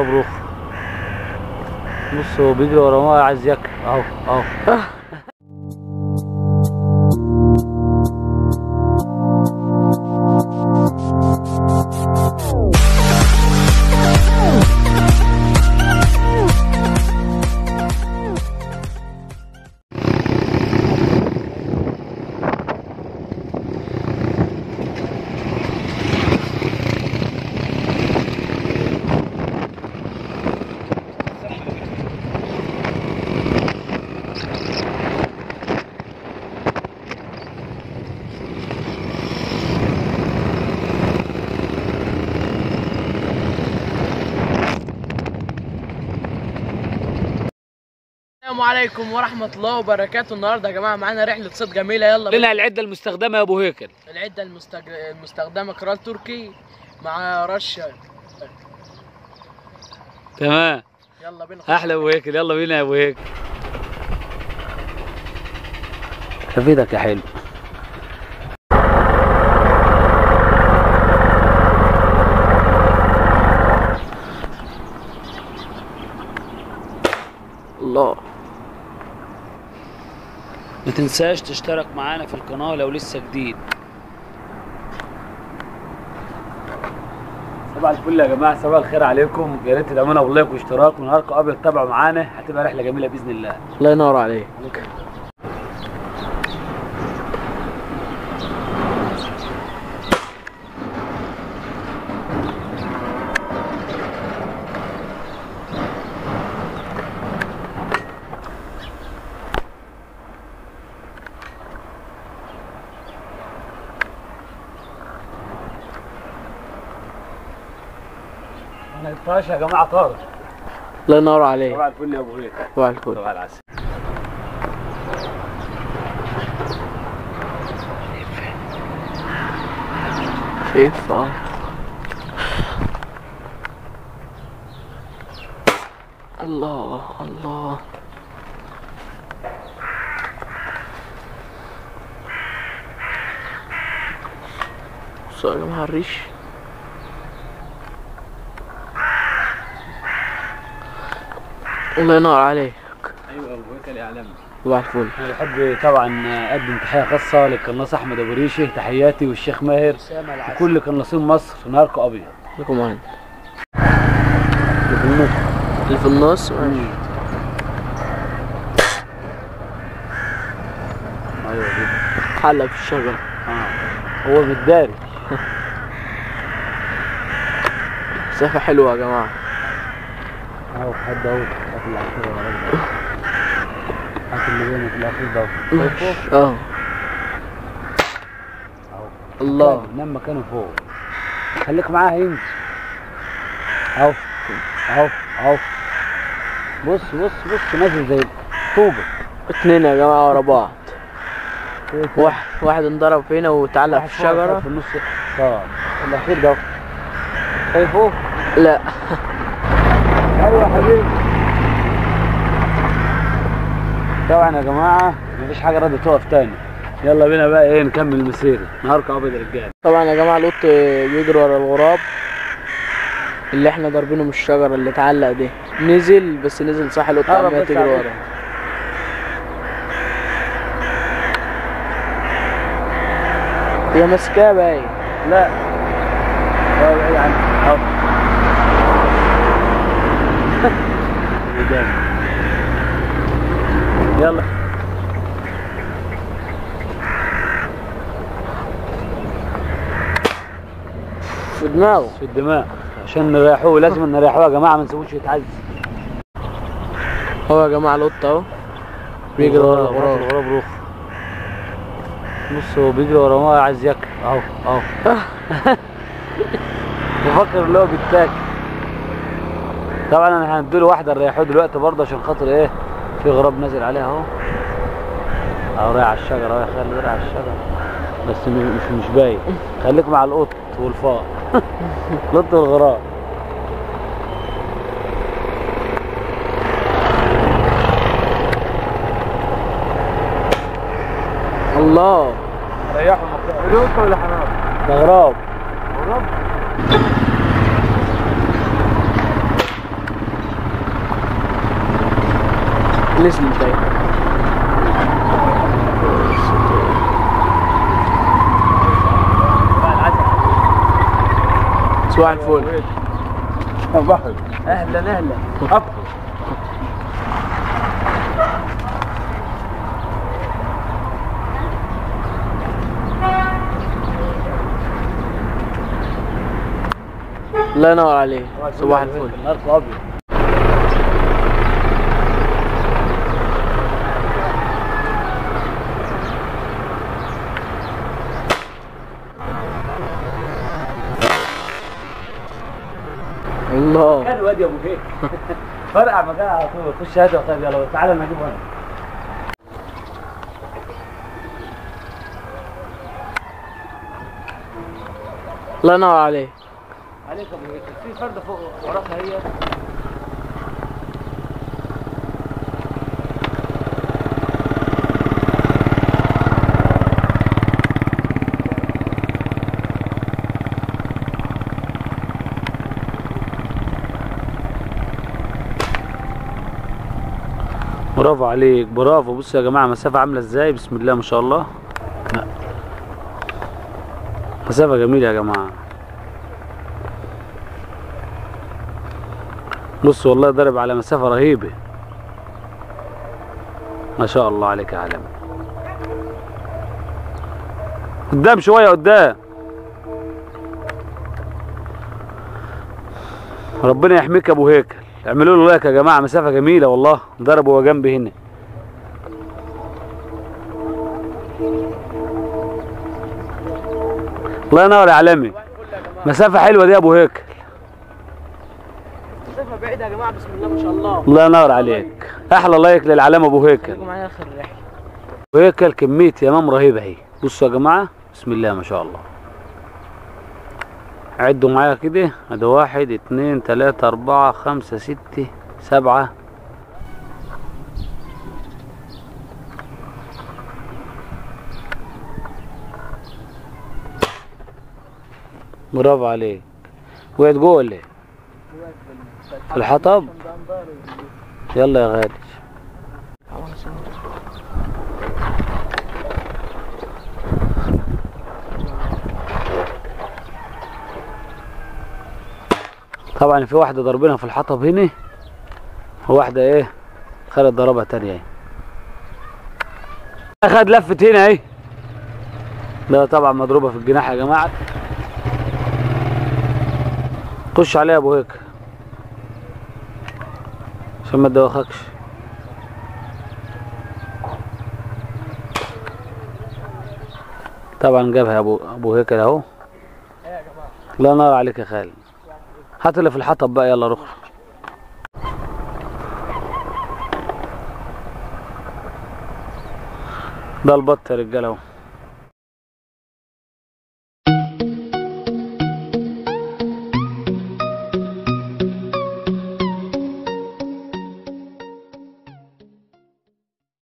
الغراب روح بص هو بيجري ورا ما عايز ياكل اهو اهو السلام عليكم ورحمة الله وبركاته النهارده يا جماعة معانا رحلة صيد جميلة يلا بينا لنا العده المستخدمه يا ابو هيكل العدة المستج... المستخدمة كرال تركي مع رشا تمام يلا بينا احلى ابو هيكل يلا بينا يا ابو هيكل حفيدك يا حلو الله ما تنساش تشترك معانا في القناه لو لسه جديد صباح الفل يا جماعه صباح الخير عليكم يا ريت تدعمونا باللايك واشتراك ونهاركم ابيض تابعوا معانا هتبقى رحله جميله باذن الله الله ينور عليك ما نقطعش يا جماعه طارق الله ينور عليك صباح الفل يا ابو هيكل صباح الفل صباح العسل شايف اه الله الله بصوا يا جماعة الريش الله ينور عليك ايوه ابو هيكل اعلامي صباح الفل انا بحب طبعا اقدم تحيه خاصه للقناص احمد ابو ريشه تحياتي والشيخ ماهر وكل قناصين مصر نهاركم ابيض لكم معانا اللي في النص اللي في النص ماشي ايوه دي حلق في الشجرة اه هو متداري مسافة حلوة يا جماعة اهو حد اهو هات الاخير يا راجل هات اللي بينك الاخير ده شايفه اه اهو الله نام مكانه فوق خليك معاه هيمشي اهو اهو اهو بص بص بص نازل زي طوبه اتنين يا جماعة ورا بعض واحد واحد واحد انضرب فينا واتعلق في الشجرة في النص اه الاخير ده شايفه لا ايوه يا حبيبي طبعا يا جماعه مفيش حاجه راضيه تقف تاني يلا بينا بقى ايه نكمل المسيره نهاركم ابيض يا رجاله طبعا يا جماعة القط بيجري ورا الغراب اللي احنا ضاربينه من الشجرة اللي اتعلق دي نزل بس نزل صح القط قرب عمالة بس تجري عليه. ورا هي ماسكاه باين لا هو بعيد عنك اهو قدام. يلا في دماغه في الدماغ عشان نريحوه لازم نريحوه يا جماعه ما نسيبوش يتعذب هو يا جماعة القط اهو بيجري ورا الغراب الغراب روح بص هو بيجري ورا ما عايز ياكل اهو اهو بفكر اللي هو بيتاكل طبعا انا هنديله واحده نريحوه دلوقتي برضه عشان خاطر ايه في غراب نازل عليها اهو اهو رايح على الشجره اهو يا خالد رايح على الشجره بس م- مش مش باين خليك مع القط والفار القط والغراب الله ريحوا مكان قطه ولا حمام ده غراب غراب نزلت اهي صباح الفل بحر اهلا اهلا ابحر الله ينور عليك صباح الفل نهار ابيض الله كان واد يا ابو هيك فرقع مكان على طول خش هات طيب يلا تعالى نجيب هنا الله ينور عليك عليك يا ابو هيك في فرده فوق وراك هي برافو عليك برافو بصوا يا جماعه مسافه عامله ازاي بسم الله ما شاء الله لا. مسافه جميله يا جماعه بص والله ضرب على مسافه رهيبه ما شاء الله عليك يا عالمي قدام شويه قدام ربنا يحميك يا ابو هيكل اعملوا له لايك يا جماعه مسافه جميله والله ضرب هو جنبي هنا الله ينور يا عالمي مسافه حلوه دي يا ابو هيكل مسافة بعيدة يا جماعة بسم الله ما شاء الله الله ينور عليك احلى لايك للعلامه ابو هيكل خليكم معايا اخر الرحلة ابو هيكل كميه يمام رهيبه اهي بصوا يا جماعه بسم الله ما شاء الله عدوا معايا كده ادي واحد اتنين تلاتة اربعة خمسة ستة سبعة برافو عليك وقعت جوه ولا ايه؟ في الحطب يلا يا غالي طبعا في واحدة ضربنا في الحطب هنا وواحدة ايه خدت ضربة تانية اهي اخد لفت هنا اهي ده طبعا مضروبة في الجناح يا جماعة خش عليها يا ابو هيك عشان ما تدوخكش طبعا جابها يا ابو ابو هيكل اهو الله ينور عليك يا خالد هات اللي في الحطب بقى يلا رخ ده البط يا رجاله اهو